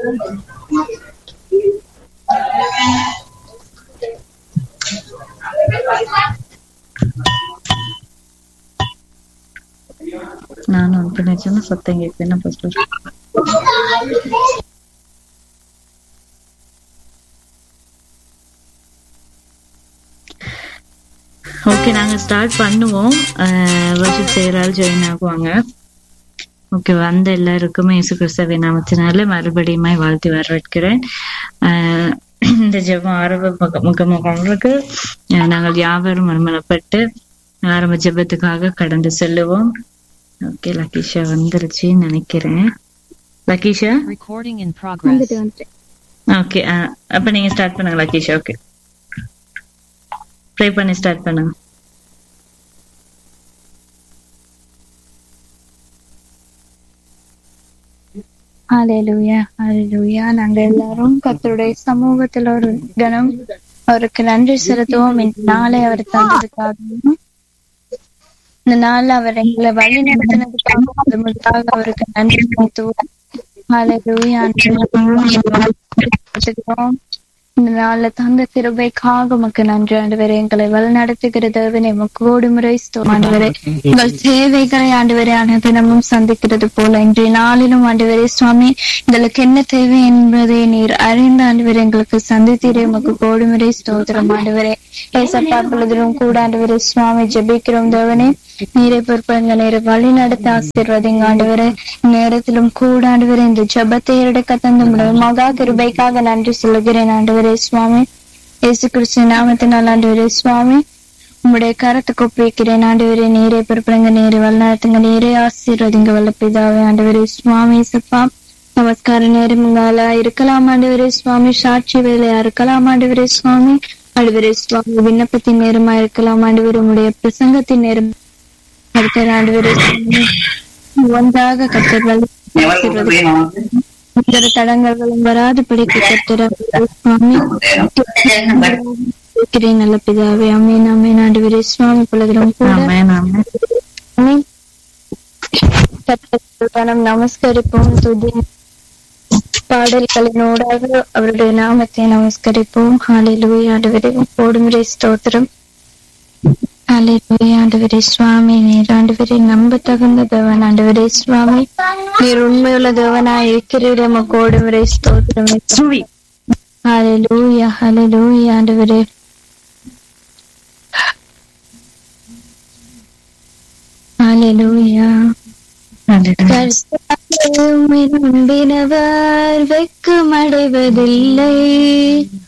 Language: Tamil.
ನಾನು ಅನ್ಕೊಂಡೆ ಜನ ಸತ್ತಂಗೆ என்ன பாஸ்டர் ஓகே நாங்க ஸ்டார்ட் பண்ணுவோம் வர்ஷிப் செய்யறாள் ஜாயின் ஆகுவாங்க ஓகே வந்த எல்லாருக்குமே இயேசு கிறிஸ்தவ நாமத்தினால மறுபடியுமே வாழ்த்து வரவேற்கிறேன் ஆஹ் இந்த ஜெபம் ஆரம்ப முக- முகமுகங்களுக்கு ஆஹ் நாங்கள் யாவரும் மறுமணப்பட்டு ஆரம்ப ஜெபத்துக்காக கடந்து செல்லுவோம் ஓகே லக்கீஷா வந்துருச்சுன்னு நினைக்கிறேன் லக்கீஷா Recording in progress. வந்துட்டு வந்துட்டு ஓகே அப்ப நீங்க ஸ்டார்ட் பண்ணுங்க லக்கீஷா ஓகே ப்ரே பண்ணி ஸ்டார்ட் பண்ணுங்க ஹalleluya ஹalleluya நாங்க எல்லாரும் கர்த்தருடைய சமூகத்துல ஒரு கணம் அவருக்கு நன்றி செலுத்துவோம் இந்த நாளை அவர் தந்ததுக்காகவும் இந்த நாள்ல அவர் எங்களை வழி நடத்தினதுக்காக முதலாக அவருக்கு நன்றி செலுத்துவோம் ஹalleluya செலுத்துகிறோம். இந்த நாள்ல தந்த கிருபைக்காக உமக்கு நன்றி ஆண்டவரே எங்களை வழி நடத்துகிற தேவனே உமக்கு கோடி முறை ஸ்தோத்திரம் ஆண்டவரே உங்கள் தேவைகளை ஆண்டவரே அனுதினமும் சந்திக்கிறது போல இன்றைய நாளிலும் ஆண்டவரே சுவாமி எங்களுக்கு என்ன தேவை என்பதை நீர் அறிந்த ஆண்டவரே எங்களுக்கு சந்தித்தீரே உமக்கு கோடி முறை ஸ்தோத்திரம் ஆண்டவரே ஏசப்பா பொழுதிலும் கூட ஆண்டவரே சுவாமி ஜெபிக்கிறோம் தேவனே நீரை பொறுப்புங்க நேர வழி நடத்த ஆசீர்வதிங்க ஆண்டவரே நேரத்திலும் கூட ஆண்டவரே இந்த ஜெபத்தை எடுக்க தந்த முடியும் மகா கிருபைக்காக நன்றி சொல்லுகிறேன் ஆண்டவரே சுவாமி இயேசு கிறிஸ்து நாமத்தினால் ஆண்டவரே சுவாமி உம்முடைய கரத்துக்கு ஒப்பிக்கிறேன் ஆண்டவரே நீரை பொறுப்புங்க நீரை வழிநடத்துங்க நீரை ஆசீர்வதிங்க வல்ல பிதாவே ஆண்டவரே சுவாமி சப்பா நமஸ்கார நேரங்களா இருக்கலாம் ஆண்டவரே சுவாமி சாட்சி வேலையா இருக்கலாம் ஆண்டவரே சுவாமி ஆண்டவரே சுவாமி விண்ணப்பத்தின் நேரமா இருக்கலாம் ஆண்டவரே உம்முடைய பிரசங்கத்தின் நேரம் அடுத்த ஆண்டவரே சுவாமி ஒன்றாக கத்தர்கள் எந்த தடங்கல்களும் வராது படிக்க கத்தர சுவாமி கேட்கிறேன் நல்ல பிதாவே அமீன் அமீன் ஆண்டவரே சுவாமி புலகிறோம் கூட ஆமென் ஆமென் ஆமென். கர்த்தருக்கு நாம் நமஸ்கரிப்போம் துதி பாடல்களினூடாக அவருடைய நாமத்தை நமஸ்கரிப்போம் ஹalleluya ஆண்டவரே போடுமுறை ஸ்தோத்திரம் ஹalleluya ஆண்டவரே சுவாமி நீர் ஆண்டவரே நம்ப தகுந்த தேவன் ஆண்டவரே சுவாமி நீர் உண்மையுள்ள தேவனாய் இருக்கிறீர் உமக்கு கோடுமுறை ஸ்தோத்திரம் சுவி ஹalleluya ஹalleluya ஆண்டவரே ஹalleluya கர்த்தாவே, உம்மை நம்பினவர் வெட்கமடைவதில்லை